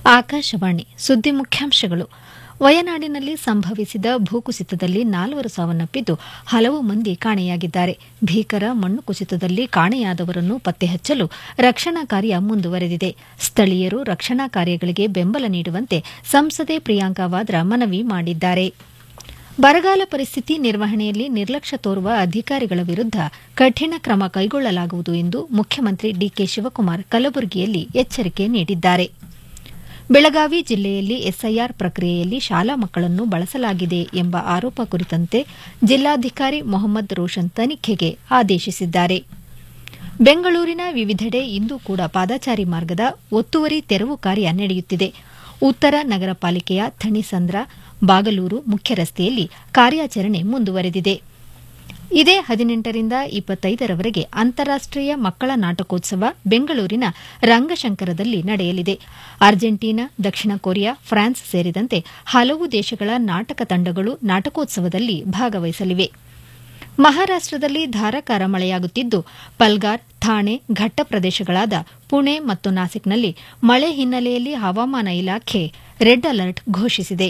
ಆಕಾಶವಾಣಿ ಸುದ್ದಿ ಮುಖ್ಯಾಂಶಗಳು ವಯನಾಡಿನಲ್ಲಿ ಸಂಭವಿಸಿದ ಭೂಕುಸಿತದಲ್ಲಿ ನಾಲ್ವರು ಸಾವನ್ನಪ್ಪಿದ್ದು ಹಲವು ಮಂದಿ ಕಾಣೆಯಾಗಿದ್ದಾರೆ ಭೀಕರ ಮಣ್ಣು ಕುಸಿತದಲ್ಲಿ ಕಾಣೆಯಾದವರನ್ನು ಪತ್ತೆ ಹಚ್ಚಲು ರಕ್ಷಣಾ ಕಾರ್ಯ ಮುಂದುವರೆದಿದೆ ಸ್ಥಳೀಯರು ರಕ್ಷಣಾ ಕಾರ್ಯಗಳಿಗೆ ಬೆಂಬಲ ನೀಡುವಂತೆ ಸಂಸದೆ ಪ್ರಿಯಾಂಕಾ ವಾದ್ರಾ ಮನವಿ ಮಾಡಿದ್ದಾರೆ ಬರಗಾಲ ಪರಿಸ್ಥಿತಿ ನಿರ್ವಹಣೆಯಲ್ಲಿ ನಿರ್ಲಕ್ಷ್ಯ ತೋರುವ ಅಧಿಕಾರಿಗಳ ವಿರುದ್ದ ಕಠಿಣ ಕ್ರಮ ಕೈಗೊಳ್ಳಲಾಗುವುದು ಎಂದು ಮುಖ್ಯಮಂತ್ರಿ ಡಿಕೆ ಶಿವಕುಮಾರ್ ಕಲಬುರಗಿಯಲ್ಲಿ ಎಚ್ಚರಿಕೆ ನೀಡಿದ್ದಾರೆ ಬೆಳಗಾವಿ ಜಿಲ್ಲೆಯಲ್ಲಿ ಎಸ್ಐಆರ್ ಪ್ರಕ್ರಿಯೆಯಲ್ಲಿ ಶಾಲಾ ಮಕ್ಕಳನ್ನು ಬಳಸಲಾಗಿದೆ ಎಂಬ ಆರೋಪ ಕುರಿತಂತೆ ಜಿಲ್ಲಾಧಿಕಾರಿ ಮೊಹಮ್ಮದ್ ರೋಷನ್ ತನಿಖೆಗೆ ಆದೇಶಿಸಿದ್ದಾರೆ ಬೆಂಗಳೂರಿನ ವಿವಿಧೆಡೆ ಇಂದು ಕೂಡ ಪಾದಚಾರಿ ಮಾರ್ಗದ ಒತ್ತುವರಿ ತೆರವು ಕಾರ್ಯ ನಡೆಯುತ್ತಿದೆ ಉತ್ತರ ನಗರ ಪಾಲಿಕೆಯ ಥಣಿಸಂದ್ರ ಬಾಗಲೂರು ಮುಖ್ಯ ರಸ್ತೆಯಲ್ಲಿ ಕಾರ್ಯಾಚರಣೆ ಮುಂದುವರೆದಿದೆ ಇದೇ ಹದಿನೆಂಟರಿಂದ ಇಪ್ಪತ್ತೈದರವರೆಗೆ ಅಂತಾರಾಷ್ಟೀಯ ಮಕ್ಕಳ ನಾಟಕೋತ್ಸವ ಬೆಂಗಳೂರಿನ ರಂಗಶಂಕರದಲ್ಲಿ ನಡೆಯಲಿದೆ ಅರ್ಜೆಂಟೀನಾ ದಕ್ಷಿಣ ಕೊರಿಯಾ ಫ್ರಾನ್ಸ್ ಸೇರಿದಂತೆ ಹಲವು ದೇಶಗಳ ನಾಟಕ ತಂಡಗಳು ನಾಟಕೋತ್ಸವದಲ್ಲಿ ಭಾಗವಹಿಸಲಿವೆ ಮಹಾರಾಷ್ಟದಲ್ಲಿ ಧಾರಾಕಾರ ಮಳೆಯಾಗುತ್ತಿದ್ದು ಪಲ್ಗಾರ್ ಥಾಣೆ ಘಟ್ಟ ಪ್ರದೇಶಗಳಾದ ಪುಣೆ ಮತ್ತು ನಾಸಿಕ್ನಲ್ಲಿ ಮಳೆ ಹಿನ್ನೆಲೆಯಲ್ಲಿ ಹವಾಮಾನ ಇಲಾಖೆ ರೆಡ್ ಅಲರ್ಟ್ ಘೋಷಿಸಿದೆ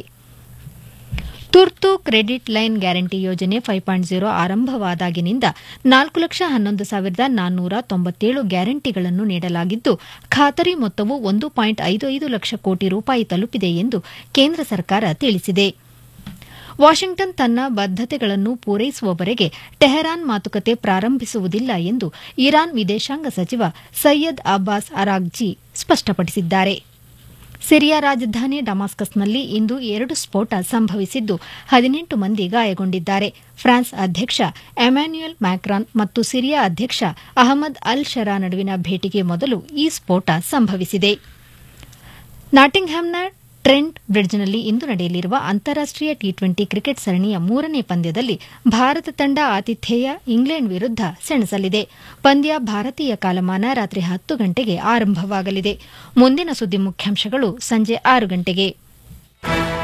ತುರ್ತು ಕ್ರೆಡಿಟ್ ಲೈನ್ ಗ್ಯಾರಂಟಿ ಯೋಜನೆ ಫೈವ್ ಪಾಯಿಂಟ್ ಜೀರೋ ಆರಂಭವಾದಾಗಿನಿಂದ ನಾಲ್ಕು ಲಕ್ಷ ಹನ್ನೊಂದು ಸಾವಿರದ ನಾನ್ನೂರ ತೊಂಬತ್ತೇಳು ಗ್ಯಾರಂಟಿಗಳನ್ನು ನೀಡಲಾಗಿದ್ದು ಖಾತರಿ ಮೊತ್ತವು ಒಂದು ಪಾಯಿಂಟ್ ಐದು ಐದು ಲಕ್ಷ ಕೋಟಿ ರೂಪಾಯಿ ತಲುಪಿದೆ ಎಂದು ಕೇಂದ್ರ ಸರ್ಕಾರ ತಿಳಿಸಿದೆ ವಾಷಿಂಗ್ಟನ್ ತನ್ನ ಬದ್ದತೆಗಳನ್ನು ಪೂರೈಸುವವರೆಗೆ ಟೆಹರಾನ್ ಮಾತುಕತೆ ಪ್ರಾರಂಭಿಸುವುದಿಲ್ಲ ಎಂದು ಇರಾನ್ ವಿದೇಶಾಂಗ ಸಚಿವ ಸೈಯದ್ ಅಬ್ಬಾಸ್ ಅರಾಗ್ಜಿ ಸ್ಪಷ್ಟಪಡಿಸಿದ್ದಾರೆ ಸಿರಿಯಾ ರಾಜಧಾನಿ ಡಮಾಸ್ಕಸ್ನಲ್ಲಿ ಇಂದು ಎರಡು ಸ್ಫೋಟ ಸಂಭವಿಸಿದ್ದು ಹದಿನೆಂಟು ಮಂದಿ ಗಾಯಗೊಂಡಿದ್ದಾರೆ ಫ್ರಾನ್ಸ್ ಅಧ್ಯಕ್ಷ ಎಮ್ಯಾನ್ಯುಯಲ್ ಮ್ಯಾಕ್ರಾನ್ ಮತ್ತು ಸಿರಿಯಾ ಅಧ್ಯಕ್ಷ ಅಹಮದ್ ಅಲ್ ಶರಾ ನಡುವಿನ ಭೇಟಿಗೆ ಮೊದಲು ಈ ಸ್ಫೋಟ ಸಂಭವಿಸಿದೆ ನಾಟಿಂಗ್ಹ್ಯಾಮ್ನ ಟ್ರೆಂಟ್ ಬ್ರಿಡ್ಜ್ನಲ್ಲಿ ಇಂದು ನಡೆಯಲಿರುವ ಅಂತಾರಾಷ್ಟೀಯ ಟಿ ಟ್ವೆಂಟಿ ಕ್ರಿಕೆಟ್ ಸರಣಿಯ ಮೂರನೇ ಪಂದ್ಯದಲ್ಲಿ ಭಾರತ ತಂಡ ಆತಿಥೇಯ ಇಂಗ್ಲೆಂಡ್ ವಿರುದ್ದ ಸೆಣಸಲಿದೆ ಪಂದ್ಯ ಭಾರತೀಯ ಕಾಲಮಾನ ರಾತ್ರಿ ಹತ್ತು ಗಂಟೆಗೆ ಆರಂಭವಾಗಲಿದೆ ಮುಂದಿನ ಸುದ್ದಿ ಮುಖ್ಯಾಂಶಗಳು ಸಂಜೆ ಆರು ಗಂಟೆಗೆ